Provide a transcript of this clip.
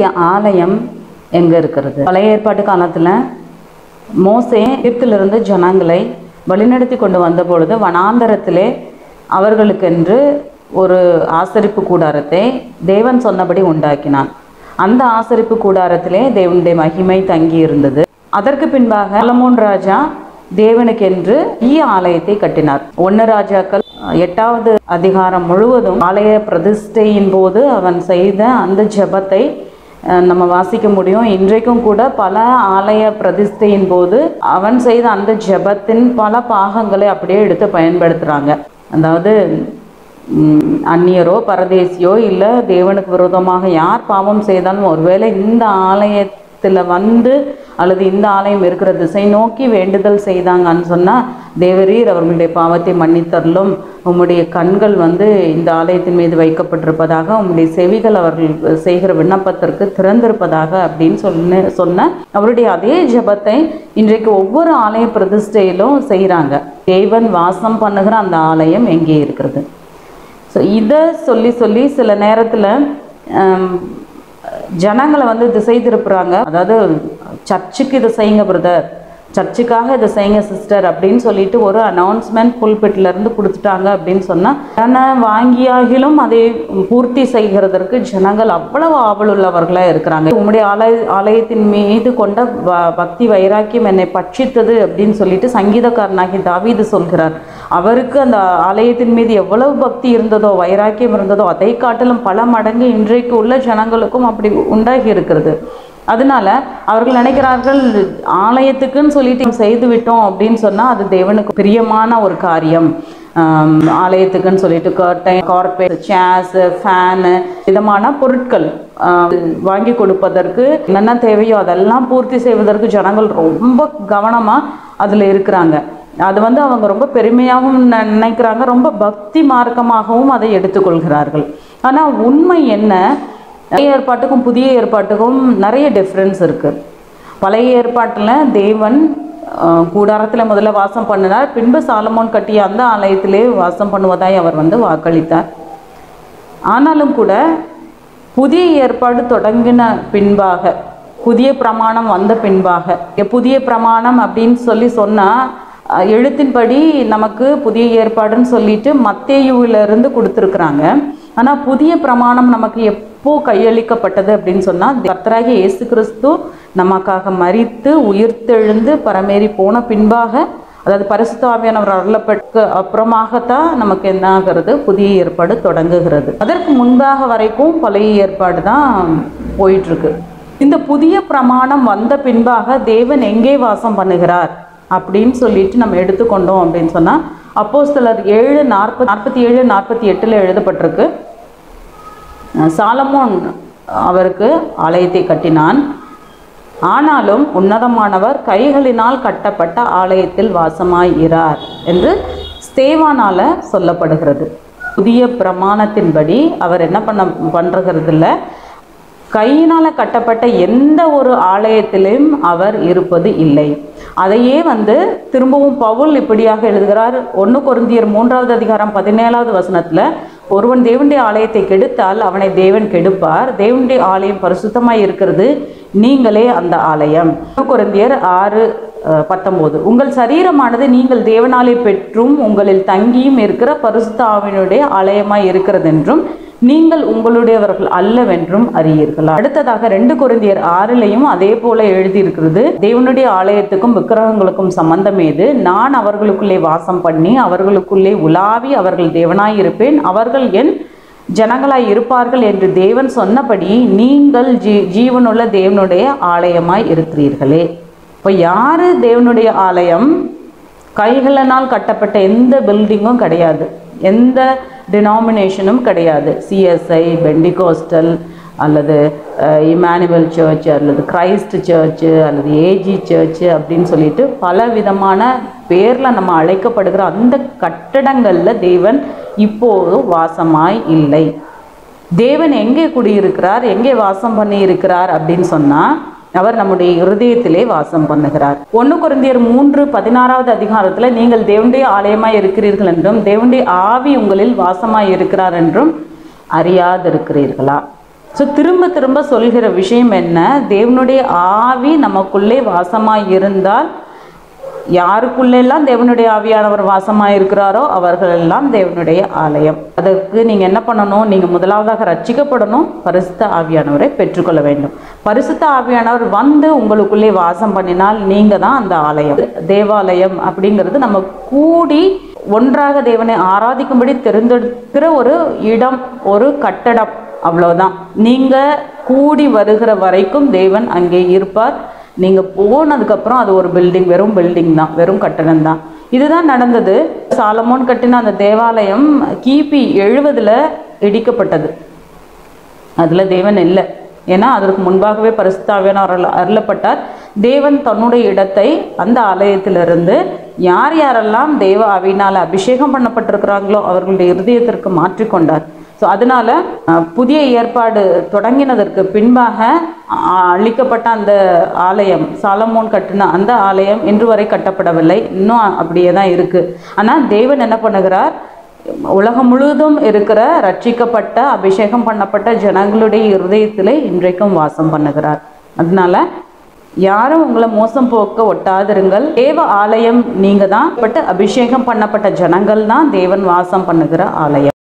தேவனுடைய ஆலயம் எங்க இருக்கிறது பழைய ஏற்பாட்டு காலத்துல மோசே எகிப்திலிருந்து ஜனங்களை வழிநடத்தி கொண்டு வந்த பொழுது வனாந்தரத்திலே அவர்களுக்கென்று ஒரு ஆசரிப்பு கூடாரத்தை தேவன் சொன்னபடி உண்டாக்கினான் அந்த ஆசரிப்பு கூடாரத்திலே தேவனுடைய மகிமை தங்கி இருந்தது அதற்கு பின்பாக சாலமோன் ராஜா தேவனுக்கென்று ஈ ஆலயத்தை கட்டினார் ஒன்னு ராஜாக்கள் எட்டாவது அதிகாரம் முழுவதும் ஆலய பிரதிஷ்டையின் போது அவன் செய்த அந்த ஜெபத்தை அஹ், நம்ம வாசிக்க முடியும் இன்றைக்கும் கூட பல ஆலய பிரதிஷ்டையின் போது அவன் செய்த அந்த ஜெபத்தின் பல பாகங்களை அப்படியே எடுத்து பயன்படுத்துகிறாங்க அதாவது ம், அந்நியரோ பரதேசியோ இல்லை தேவனுக்கு விரோதமாக யார் பாவம் செய்தாலும் ஒருவேளை இந்த ஆலயத்தில் வந்து அல்லது இந்த ஆலயம் இருக்கிற திசை நோக்கி வேண்டுதல் செய்தாங்கன்னு சொன்னால் தேவரீர் அவர்களுடைய பாவத்தை மன்னித்தரலும் உம்முடைய கண்கள் வந்து இந்த ஆலயத்தின் மீது வைக்கப்பட்டிருப்பதாக உம்முடைய செவிகள் அவர்கள் செய்கிற விண்ணப்பத்திற்கு திறந்திருப்பதாக அப்படின்னு சொன்ன சொன்ன அவருடைய அதே ஜெபத்தை இன்றைக்கு ஒவ்வொரு ஆலய பிரதிஷ்டையிலும் செய்கிறாங்க தேவன் வாசம் பண்ணுகிற அந்த ஆலயம் எங்கே இருக்கிறது ஸோ இதை சொல்லி சொல்லி சில நேரத்தில் ஜனங்களை வந்து திசை திருப்புறாங்க அதாவது சர்ச்சுக்கு இதை செய்யுங்க பிரதர் சர்ச்சுக்காக இதை செய்யுங்க சிஸ்டர் அப்படின்னு சொல்லிட்டு ஒரு அனௌன்ஸ்மெண்ட் இருந்து கொடுத்துட்டாங்க அப்படின்னு சொன்னால் தன்னை வாங்கியாகிலும் அதை பூர்த்தி செய்கிறதற்கு ஜனங்கள் அவ்வளவு ஆவலுள்ளவர்களாக இருக்கிறாங்க உம்முடைய ஆலய ஆலயத்தின் மீது கொண்ட வ- பக்தி வைராக்கியம் என்னை பட்சித்தது அப்படின்னு சொல்லிட்டு சங்கீதக்காரனாகி தாவீது சொல்கிறார் அவருக்கு அந்த ஆலயத்தின் மீது எவ்வளவு பக்தி இருந்ததோ வைராக்கியம் இருந்ததோ அதை காட்டிலும் பல மடங்கு இன்றைக்கு உள்ள ஜனங்களுக்கும் அப்படி உண்டாகி இருக்கிறது அதனால அவர்கள் நினைக்கிறார்கள் ஆலயத்துக்குன்னு சொல்லிட்டு செய்து விட்டோம் அப்படின்னு சொன்னால் அது தேவனுக்கு பிரியமான ஒரு காரியம் ஆம், ஆலயத்துக்குன்னு சொல்லிட்டு கர்டன் கார்பெட் சேர்ஸ் ஃபேனு விதமான பொருட்கள் ஆம், வாங்கி கொடுப்பதற்கு என்னென்ன தேவையோ அதெல்லாம் பூர்த்தி செய்வதற்கு ஜனங்கள் ரொம்ப கவனமாக அதில் இருக்கிறாங்க அது வந்து அவங்க ரொம்ப பெருமையாகவும் ந- நினைக்கிறாங்க ரொம்ப பக்தி மார்க்கமாகவும் அதை எடுத்துக்கொள்கிறார்கள் ஆனால் உண்மை என்ன பழைய ஏற்பாட்டுக்கும் புதிய ஏற்பாட்டுக்கும் நிறைய டிஃப்ரென்ஸ் இருக்குது பழைய ஏற்பாட்டில் தேவன் கூடாரத்தில் முதல்ல வாசம் பண்ணினார் பின்பு சாலமோன் கட்டிய அந்த ஆலயத்திலே வாசம் பண்ணுவதாய் அவர் வந்து வாக்களித்தார் ஆனாலும் கூட புதிய ஏற்பாடு தொடங்கின பின்பாக புதிய பிரமாணம் வந்த பின்பாக இங்க புதிய பிரமாணம் அப்படின்னு சொல்லி சொன்னால் எழுத்தின்படி நமக்கு புதிய ஏற்பாடுன்னு சொல்லிட்டு மத்தேயுவிலிருந்து கொடுத்துருக்குறாங்க ஆனால் புதிய பிரமாணம் நமக்கு எப்போ கையளிக்கப்பட்டது அப்படின்னு சொன்னால் கர்த்தராகிய இயேசு கிறிஸ்து நமக்காக மரித்து உயிர்த்தெழுந்து பரமேறி போன பின்பாக அதாவது பரிசுத்த ஆவியானவர் அருளப்பட்ட அப்புறமாகத்தான் நமக்கு என்ன ஆகிறது புதிய ஏற்பாடு தொடங்குகிறது அதற்கு முன்பாக வரைக்கும் பழைய ஏற்பாடு தான் போயிட்டு இருக்கு இந்த புதிய பிரமாணம் வந்த பின்பாக தேவன் எங்கே வாசம் பண்ணுகிறார் அப்படின்னு சொல்லிட்டு நம்ம எடுத்துக்கொண்டோம் அப்படின்னு சொன்னால் அப்போஸ்தலர் ஏழு நாற்பது நாற்பத்தி ஏழு நாற்பத்தி எட்டில் எழுதப்பட்டிருக்கு சாலமோன் அவருக்கு ஆலயத்தை கட்டினான் ஆனாலும் உன்னதமானவர் கைகளினால் கட்டப்பட்ட ஆலயத்தில் வாசமாய் இரார் என்று ஸ்தேவானால சொல்லப்படுகிறது புதிய பிரமாணத்தின்படி அவர் என்ன பண்ண பண்ணுறது இல்லை கையினால் கட்டப்பட்ட எந்த ஒரு ஆலயத்திலும் அவர் இருப்பது இல்லை அதையே வந்து திரும்பவும் பவுல் இப்படியாக எழுதுகிறார் ஒன்று கொருந்தியர் மூன்றாவது அதிகாரம் பதினேழாவது வசனத்தில் ஒருவன் தேவனுடைய ஆலயத்தை கெடுத்தால் அவனை தேவன் கெடுப்பார் தேவனுடைய ஆலயம் பரிசுத்தமாய் இருக்கிறது நீங்களே அந்த ஆலயம் ஒன்று கொரிந்தியர் ஆறு அஹ், பத்தொன்பது உங்கள் சரீரமானது நீங்கள் தேவனாலே பெற்றும் உங்களில் தங்கியும் இருக்கிற பரிசுத்த ஆவியினுடைய ஆலயமாய் இருக்கிறதென்றும் நீங்கள் உங்களுடையவர்கள் அல்லவென்றும் அறியீர்கள் அடுத்ததாக ரெண்டு கொரிந்தியர் ஆறிலையும் அதே போல எழுதியிருக்கிறது தேவனுடைய ஆலயத்துக்கும் விக்கிரகங்களுக்கும் சம்பந்தம் ஏது நான் அவர்களுக்குள்ளே வாசம் பண்ணி அவர்களுக்குள்ளே உலாவி அவர்கள் தேவனாய் இருப்பேன் அவர்கள் என் ஜனங்களாய் இருப்பார்கள் என்று தேவன் சொன்னபடி நீங்கள் ஜீ ஜீவனுள்ள தேவனுடைய ஆலயமாய் இருக்கிறீர்களே இப்போ யாரு தேவனுடைய ஆலயம் கைகளினால் கட்டப்பட்ட எந்த பில்டிங்கும் கிடையாது எந்த டினாமினேஷனும் கிடையாது சிஎஸ்ஐ பெண்டிகோஸ்டல் அல்லது இமானுவல் சர்ச் அல்லது கிரைஸ்ட் சர்ச்சு அல்லது ஏஜி சர்ச்சு அப்படின்னு சொல்லிட்டு பல விதமான பேரில் நம்ம அழைக்கப்படுகிற அந்த கட்டடங்களில் தேவன் இப்போது வாசமாய் இல்லை தேவன் எங்கே குடியிருக்கிறார் எங்கே வாசம் பண்ணி இருக்கிறார் அப்படின்னு சொன்னால் அவர் நம்முடைய இருதயத்திலே வாசம் பண்ணுகிறார் ஒன்று குருந்தியர் மூன்று பதினாறாவது அதிகாரத்தில் நீங்கள் தேவனுடைய ஆலயமாய் இருக்கிறீர்கள் என்றும் தேவனுடைய ஆவி உங்களில் வாசமாய் இருக்கிறார் என்றும் அறியாதிருக்கிறீர்களா ஸோ திரும்ப திரும்ப சொல்கிற விஷயம் என்ன தேவனுடைய ஆவி நமக்குள்ளே வாசமாய் இருந்தால் யாருக்குள்ளெல்லாம் தேவனுடைய ஆவியானவர் வாசமாக இருக்கிறாரோ அவர்களெல்லாம் தேவனுடைய ஆலயம் அதற்கு நீங்கள் என்ன பண்ணணும் நீங்கள் முதலாவதாக ரட்சிக்கப்படணும் பரிசுத்த ஆவியானவரை பெற்றுக்கொள்ள வேண்டும் பரிசுத்த ஆவியானவர் வந்து உங்களுக்குள்ளே வாசம் பண்ணினால் நீங்கள் தான் அந்த ஆலயம் தேவாலயம் அப்படிங்கிறது நம்ம கூடி ஒன்றாக தேவனை ஆராதிக்கும்படி தெரிந்தெடுக்கிற ஒரு இடம் ஒரு கட்டடம் அவ்வளவுதான் நீங்கள் கூடி வருகிற வரைக்கும் தேவன் அங்கே இருப்பார் நீங்கள் போனதுக்கப்புறம் அது ஒரு பில்டிங் வெறும் பில்டிங் தான் வெறும் கட்டடம் தான் இதுதான் நடந்தது சாலமோன் கட்டின அந்த தேவாலயம் கிபி எழுவதுல இடிக்கப்பட்டது அதில் தேவன் இல்லை ஏன்னா அதற்கு முன்பாகவே பரிசுத்தாவியான அருள் அருளப்பட்டார் தேவன் தன்னுடைய இடத்தை அந்த ஆலயத்திலிருந்து யார் யாரெல்லாம் தேவ ஆவியினால் அபிஷேகம் பண்ணப்பட்டிருக்கிறாங்களோ அவர்களுடைய இருதயத்திற்கு மாற்றிக்கொண்டார் ஸோ அதனால அஹ், புதிய ஏற்பாடு தொடங்கினதற்கு பின்பாக அஹ், அழிக்கப்பட்ட அந்த ஆலயம் சாலமோன் கட்டின அந்த ஆலயம் இன்று வரை கட்டப்படவில்லை இன்னும் அப்படியே தான் இருக்கு ஆனால் தேவன் என்ன பண்ணுகிறார் உலகம் முழுவதும் இருக்கிற ரட்சிக்கப்பட்ட அபிஷேகம் பண்ணப்பட்ட ஜனங்களுடைய இருதயத்திலே இன்றைக்கும் வாசம் பண்ணுகிறார் அதனால யாரும் உங்களை மோசம் போக்க ஒட்டாதிருங்கள் தேவ ஆலயம் நீங்க தான் பட் அபிஷேகம் பண்ணப்பட்ட ஜனங்கள் தான் தேவன் வாசம் பண்ணுகிற ஆலயம்